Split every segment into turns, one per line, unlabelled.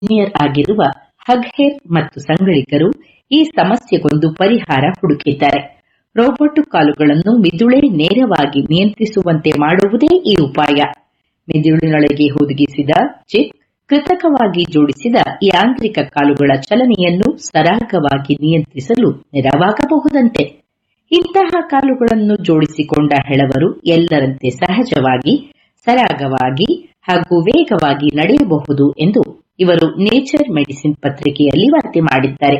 engineer ಆಗಿರುವ ಹಗ್ಹೇರ್ ಮತ್ತು ಸಂಗಳಿಗರು ಈ ಸಮಸ್ಯೆಗೊಂದು ಪರಿಹಾರ ಹುಡುಕಿದ್ದಾರೆ ರೋಬೋಟ್ ಕಾಲುಗಳನ್ನು ಮಿದುಳೇ ನೇರವಾಗಿ ನಿಯಂತ್ರಿಸುವಂತೆ ಮಾಡುವುದೇ ಈ ಉಪಾಯ ಮಿದುಳಿನೊಳಗೆ ಹುದುಗಿಸಿದ ಚಿಪ್ ಕೃತಕವಾಗಿ ಜೋಡಿಸಿದ ಯಾಂತ್ರಿಕ ಕಾಲುಗಳ ಚಲನೆಯನ್ನು ಸರಾಗವಾಗಿ ನಿಯಂತ್ರಿಸಲು ನೆರವಾಗಬಹುದಂತೆ ಇಂತಹ ಕಾಲುಗಳನ್ನು ಜೋಡಿಸಿಕೊಂಡ ಹೆಳವರು ಎಲ್ಲರಂತೆ ಸಹಜವಾಗಿ ಸರಾಗವಾಗಿ ಹಾಗೂ ವೇಗವಾಗಿ ನಡೆಯಬಹುದು ಎಂದು ಇವರು ನೇಚರ್ ಮೆಡಿಸಿನ್ ಪತ್ರಿಕೆಯಲ್ಲಿ ವರದಿ ಮಾಡಿದ್ದಾರೆ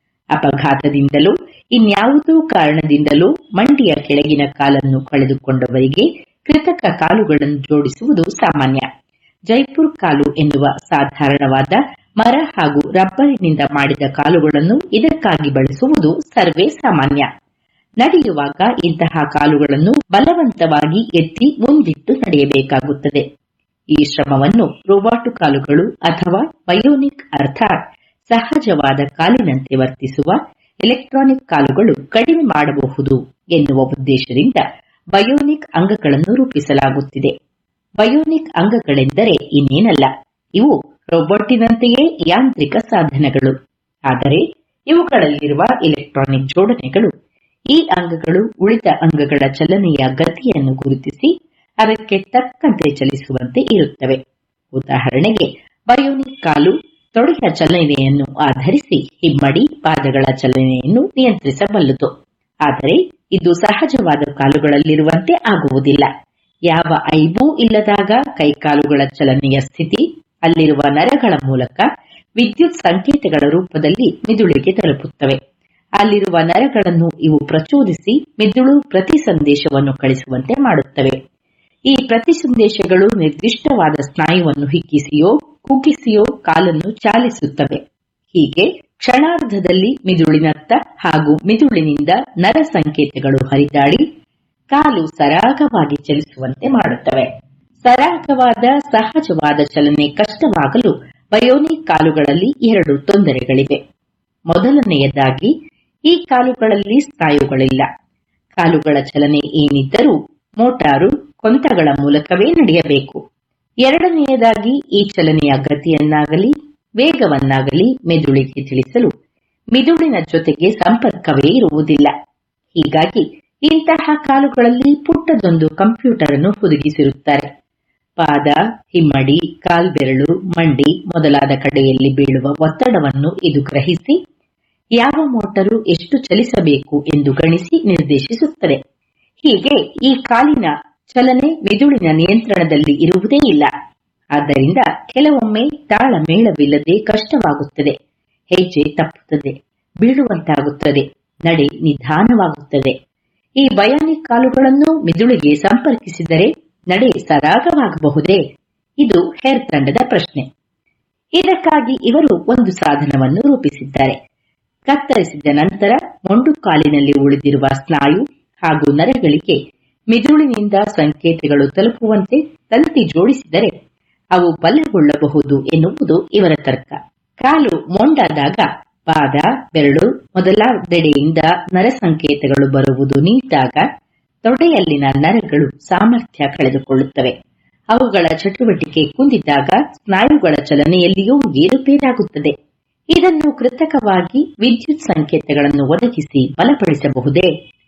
ಅಪಘಾತದಿಂದಲೂ ಇನ್ಯಾವುದೋ ಕಾರಣದಿಂದಲೂ ಮಂಡಿಯ ಕೆಳಗಿನ ಕಾಲನ್ನು ಕಳೆದುಕೊಂಡವರಿಗೆ ಕೃತಕ ಕಾಲುಗಳನ್ನು ಜೋಡಿಸುವುದು ಸಾಮಾನ್ಯ ಜೈಪುರ್ ಕಾಲು ಎನ್ನುವ ಸಾಧಾರಣವಾದ ಮರ ಹಾಗೂ ರಬ್ಬರಿನಿಂದ ಮಾಡಿದ ಕಾಲುಗಳನ್ನು ಇದಕ್ಕಾಗಿ ಬಳಸುವುದು ಸರ್ವೇ ಸಾಮಾನ್ಯ ನಡೆಯುವಾಗ ಇಂತಹ ಕಾಲುಗಳನ್ನು ಬಲವಂತವಾಗಿ ಎತ್ತಿ ಮುಂದಿಟ್ಟು ನಡೆಯಬೇಕಾಗುತ್ತದೆ ಈ ಶ್ರಮವನ್ನು ರೋಬೋಟ್ ಕಾಲುಗಳು ಅಥವಾ ಬಯೋನಿಕ್ ಅರ್ಥಾತ್ ಸಹಜವಾದ ಕಾಲಿನಂತೆ ವರ್ತಿಸುವ ಎಲೆಕ್ಟ್ರಾನಿಕ್ ಕಾಲುಗಳು ಕಡಿಮೆ ಮಾಡಬಹುದು ಎನ್ನುವ ಉದ್ದೇಶದಿಂದ ಬಯೋನಿಕ್ ಅಂಗಗಳನ್ನು ರೂಪಿಸಲಾಗುತ್ತಿದೆ ಬಯೋನಿಕ್ ಅಂಗಗಳೆಂದರೆ ಇನ್ನೇನಲ್ಲ ಇವು ರೋಬೋಟಿನಂತೆಯೇ ಯಾಂತ್ರಿಕ ಸಾಧನಗಳು ಆದರೆ ಇವುಗಳಲ್ಲಿರುವ ಎಲೆಕ್ಟ್ರಾನಿಕ್ ಜೋಡಣೆಗಳು ಈ ಅಂಗಗಳು ಉಳಿದ ಅಂಗಗಳ ಚಲನೆಯ ಗತಿಯನ್ನು ಗುರುತಿಸಿ ಅದಕ್ಕೆ ತಕ್ಕಂತೆ ಚಲಿಸುವಂತೆ ಇರುತ್ತವೆ ಉದಾಹರಣೆಗೆ ಬಯೋನಿಕ್ ಕಾಲು ತೊಡೆಯ ಚಲನೆಯನ್ನು ಆಧರಿಸಿ ಹಿಮ್ಮಡಿ ಪಾದಗಳ ಚಲನೆಯನ್ನು ನಿಯಂತ್ರಿಸಬಲ್ಲದು ಆದರೆ ಇದು ಸಹಜವಾದ ಕಾಲುಗಳಲ್ಲಿರುವಂತೆ ಆಗುವುದಿಲ್ಲ ಯಾವ ಐಬೂ ಇಲ್ಲದಾಗ ಕೈಕಾಲುಗಳ ಚಲನೆಯ ಸ್ಥಿತಿ ಅಲ್ಲಿರುವ ನರಗಳ ಮೂಲಕ ವಿದ್ಯುತ್ ಸಂಕೇತಗಳ ರೂಪದಲ್ಲಿ ಮಿದುಳಿಗೆ ತಲುಪುತ್ತವೆ ಅಲ್ಲಿರುವ ನರಗಳನ್ನು ಇವು ಪ್ರಚೋದಿಸಿ ಮಿದುಳು ಪ್ರತಿ ಸಂದೇಶವನ್ನು ಕಳಿಸುವಂತೆ ಮಾಡುತ್ತವೆ ಈ ಪ್ರತಿ ಸಂದೇಶಗಳು ನಿರ್ದಿಷ್ಟವಾದ ಸ್ನಾಯುವನ್ನು ಹಿಗ್ಗಿಸಿಯೋ ಕುಗ್ಗಿಸಿಯೋ ಕಾಲನ್ನು ಚಾಲಿಸುತ್ತವೆ ಹೀಗೆ ಕ್ಷಣಾರ್ಧದಲ್ಲಿ ಮಿದುಳಿನತ್ತ ಹಾಗೂ ಮಿದುಳಿನಿಂದ ನರ ಸಂಕೇತಗಳು ಹರಿದಾಡಿ ಕಾಲು ಸರಾಗವಾಗಿ ಚಲಿಸುವಂತೆ ಮಾಡುತ್ತವೆ ಸರಾಗವಾದ ಸಹಜವಾದ ಚಲನೆ ಕಷ್ಟವಾಗಲು ಬಯೋನಿಕ್ ಕಾಲುಗಳಲ್ಲಿ ಎರಡು ತೊಂದರೆಗಳಿವೆ ಮೊದಲನೆಯದಾಗಿ ಈ ಕಾಲುಗಳಲ್ಲಿ ಸ್ನಾಯುಗಳಿಲ್ಲ ಕಾಲುಗಳ ಚಲನೆ ಏನಿದ್ದರೂ ಮೋಟಾರು ಕೊಂತಗಳ ಮೂಲಕವೇ ನಡೆಯಬೇಕು ಎರಡನೆಯದಾಗಿ ಈ ಚಲನೆಯ ಗತಿಯನ್ನಾಗಲಿ ವೇಗವನ್ನಾಗಲಿ ಮೆದುಳಿಗೆ ತಿಳಿಸಲು ಮಿದುಳಿನ ಜೊತೆಗೆ ಸಂಪರ್ಕವೇ ಇರುವುದಿಲ್ಲ ಹೀಗಾಗಿ ಇಂತಹ ಕಾಲುಗಳಲ್ಲಿ ಪುಟ್ಟದೊಂದು ಕಂಪ್ಯೂಟರ್ ಅನ್ನು ಹುದುಗಿಸಿರುತ್ತಾರೆ ಪಾದ ಹಿಮ್ಮಡಿ ಕಾಲ್ಬೆರಳು ಮಂಡಿ ಮೊದಲಾದ ಕಡೆಯಲ್ಲಿ ಬೀಳುವ ಒತ್ತಡವನ್ನು ಇದು ಗ್ರಹಿಸಿ ಯಾವ ಮೋಟರು ಎಷ್ಟು ಚಲಿಸಬೇಕು ಎಂದು ಗಣಿಸಿ ನಿರ್ದೇಶಿಸುತ್ತದೆ ಹೀಗೆ ಈ ಕಾಲಿನ ಚಲನೆ ಮಿದುಳಿನ ನಿಯಂತ್ರಣದಲ್ಲಿ ಇರುವುದೇ ಇಲ್ಲ ಆದ್ದರಿಂದ ಕೆಲವೊಮ್ಮೆ ತಾಳಮೇಳವಿಲ್ಲದೆ ಕಷ್ಟವಾಗುತ್ತದೆ ಹೆಜ್ಜೆ ತಪ್ಪುತ್ತದೆ ಬೀಳುವಂತಾಗುತ್ತದೆ ನಡೆ ನಿಧಾನವಾಗುತ್ತದೆ ಈ ಬಯಾನಿಕ್ ಕಾಲುಗಳನ್ನು ಮಿದುಳಿಗೆ ಸಂಪರ್ಕಿಸಿದರೆ ನಡೆ ಸರಾಗವಾಗಬಹುದೇ ಇದು ಹೇರ್ ತಂಡದ ಪ್ರಶ್ನೆ ಇದಕ್ಕಾಗಿ ಇವರು ಒಂದು ಸಾಧನವನ್ನು ರೂಪಿಸಿದ್ದಾರೆ ಕತ್ತರಿಸಿದ ನಂತರ ಮೊಂಡು ಕಾಲಿನಲ್ಲಿ ಉಳಿದಿರುವ ಸ್ನಾಯು ಹಾಗೂ ನರಗಳಿಗೆ ಮಿದುಳಿನಿಂದ ಸಂಕೇತಗಳು ತಲುಪುವಂತೆ ತಂತಿ ಜೋಡಿಸಿದರೆ ಅವು ಬಲಗೊಳ್ಳಬಹುದು ಎನ್ನುವುದು ಇವರ ತರ್ಕ ಕಾಲು ಮೊಂಡಾದಾಗ ಪಾದ ಬೆರಳು ಮೊದಲಾದೆಡೆಯಿಂದ ನರ ಸಂಕೇತಗಳು ಬರುವುದು ನಿಂತಾಗ ತೊಡೆಯಲ್ಲಿನ ನರಗಳು ಸಾಮರ್ಥ್ಯ ಕಳೆದುಕೊಳ್ಳುತ್ತವೆ ಅವುಗಳ ಚಟುವಟಿಕೆ ಕುಂದಿದಾಗ ಸ್ನಾಯುಗಳ ಚಲನೆಯಲ್ಲಿಯೂ ಏರುಪೇರಾಗುತ್ತದೆ ಇದನ್ನು ಕೃತಕವಾಗಿ ವಿದ್ಯುತ್ ಸಂಕೇತಗಳನ್ನು ಒದಗಿಸಿ ಬಲಪಡಿಸಬಹುದೇ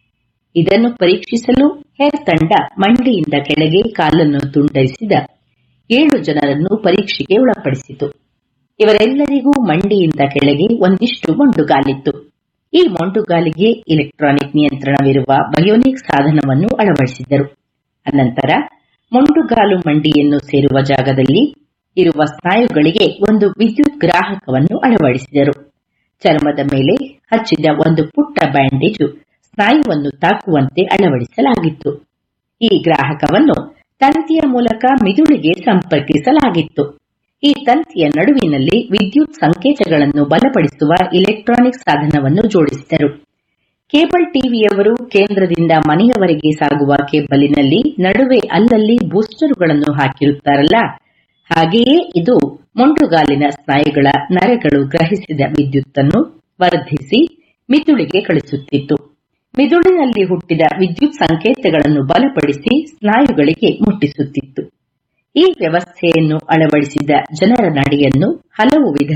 ಇದನ್ನು ಪರೀಕ್ಷಿಸಲು ಹೇರ್ ತಂಡ ಮಂಡಿಯಿಂದ ಕೆಳಗೆ ಕಾಲನ್ನು ತುಂಡರಿಸಿದ ಏಳು ಜನರನ್ನು ಪರೀಕ್ಷೆಗೆ ಒಳಪಡಿಸಿತು ಇವರೆಲ್ಲರಿಗೂ ಮಂಡಿಯಿಂದ ಕೆಳಗೆ ಒಂದಿಷ್ಟು ಮೊಂಡುಗಾಲಿತ್ತು ಈ ಮೊಂಡುಗಾಲಿಗೆ ಇಲೆಕ್ಟ್ರಾನಿಕ್ ನಿಯಂತ್ರಣವಿರುವ ಬಯೋನಿಕ್ ಸಾಧನವನ್ನು ಅಳವಡಿಸಿದರು ಅನಂತರ ಮೊಂಡುಗಾಲು ಮಂಡಿಯನ್ನು ಸೇರುವ ಜಾಗದಲ್ಲಿ ಇರುವ ಸ್ನಾಯುಗಳಿಗೆ ಒಂದು ವಿದ್ಯುತ್ ಗ್ರಾಹಕವನ್ನು ಅಳವಡಿಸಿದರು ಚರ್ಮದ ಮೇಲೆ ಹಚ್ಚಿದ ಒಂದು ಪುಟ್ಟ ಬ್ಯಾಂಡೇಜು ಸ್ನಾಯುವನ್ನು ತಾಕುವಂತೆ ಅಳವಡಿಸಲಾಗಿತ್ತು ಈ ಗ್ರಾಹಕವನ್ನು ತಂತಿಯ ಮೂಲಕ ಮಿದುಳಿಗೆ ಸಂಪರ್ಕಿಸಲಾಗಿತ್ತು ಈ ತಂತಿಯ ನಡುವಿನಲ್ಲಿ ವಿದ್ಯುತ್ ಸಂಕೇತಗಳನ್ನು ಬಲಪಡಿಸುವ ಇಲೆಕ್ಟ್ರಾನಿಕ್ ಸಾಧನವನ್ನು ಜೋಡಿಸಿದರು ಕೇಬಲ್ ಟಿವಿಯವರು ಕೇಂದ್ರದಿಂದ ಮನೆಯವರೆಗೆ ಸಾಗುವ ಕೇಬಲಿನಲ್ಲಿ ನಡುವೆ ಅಲ್ಲಲ್ಲಿ ಬೂಸ್ಟರುಗಳನ್ನು ಹಾಕಿರುತ್ತಾರಲ್ಲ ಹಾಗೆಯೇ ಇದು ಮೊಂಡುಗಾಲಿನ ಸ್ನಾಯುಗಳ ನರಗಳು ಗ್ರಹಿಸಿದ ವಿದ್ಯುತ್ತನ್ನು ವರ್ಧಿಸಿ ಮಿದುಳಿಗೆ ಕಳಿಸುತ್ತಿತ್ತು ಮಿದುಳಿನಲ್ಲಿ ಹುಟ್ಟಿದ ವಿದ್ಯುತ್ ಸಂಕೇತಗಳನ್ನು ಬಲಪಡಿಸಿ ಸ್ನಾಯುಗಳಿಗೆ ಮುಟ್ಟಿಸುತ್ತಿತ್ತು ಈ ವ್ಯವಸ್ಥೆಯನ್ನು ಅಳವಡಿಸಿದ ಜನರ ನಡೆಯನ್ನು ಹಲವು ವಿಧ